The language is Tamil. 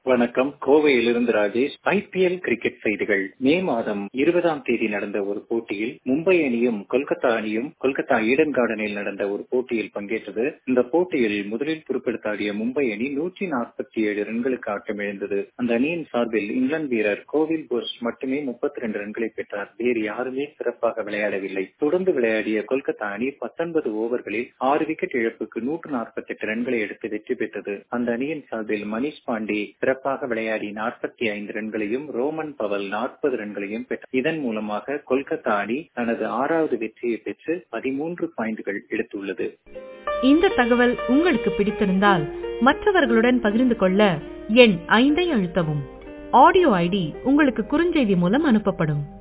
வணக்கம் கோவையிலிருந்து ராஜேஷ் ஐபிஎல் கிரிக்கெட் செய்திகள் மே மாதம் இருபதாம் தேதி நடந்த ஒரு போட்டியில் மும்பை அணியும் கொல்கத்தா அணியும் கொல்கத்தா ஈடன் கார்டனில் நடந்த ஒரு போட்டியில் பங்கேற்றது இந்த போட்டியில் முதலில் பொறுப்பெடுத்தாடிய மும்பை அணி நூற்றி நாற்பத்தி ஏழு ரன்களுக்கு ஆட்டமிழந்தது அந்த அணியின் சார்பில் இங்கிலாந்து வீரர் கோவில் போஸ் மட்டுமே முப்பத்தி ரெண்டு ரன்களை பெற்றார் வேறு யாருமே சிறப்பாக விளையாடவில்லை தொடர்ந்து விளையாடிய கொல்கத்தா அணி பத்தொன்பது ஓவர்களில் ஆறு விக்கெட் இழப்புக்கு நூற்று நாற்பத்தி எட்டு ரன்களை எடுத்து வெற்றி பெற்றது அந்த அணியின் சார்பில் மணிஷ் பாண்டே சிறப்பாக விளையாடி நாற்பத்தி ஐந்து ரன்களையும் ரோமன் பவல் நாற்பது ரன்களையும் பெற்றார் இதன் மூலமாக கொல்கத்தா அணி தனது ஆறாவது வெற்றியை பெற்று பதிமூன்று பாயிண்டுகள் எடுத்துள்ளது இந்த தகவல் உங்களுக்கு பிடித்திருந்தால் மற்றவர்களுடன் பகிர்ந்து கொள்ள எண் ஐந்தை அழுத்தவும் ஆடியோ ஐடி உங்களுக்கு குறுஞ்செய்தி மூலம் அனுப்பப்படும்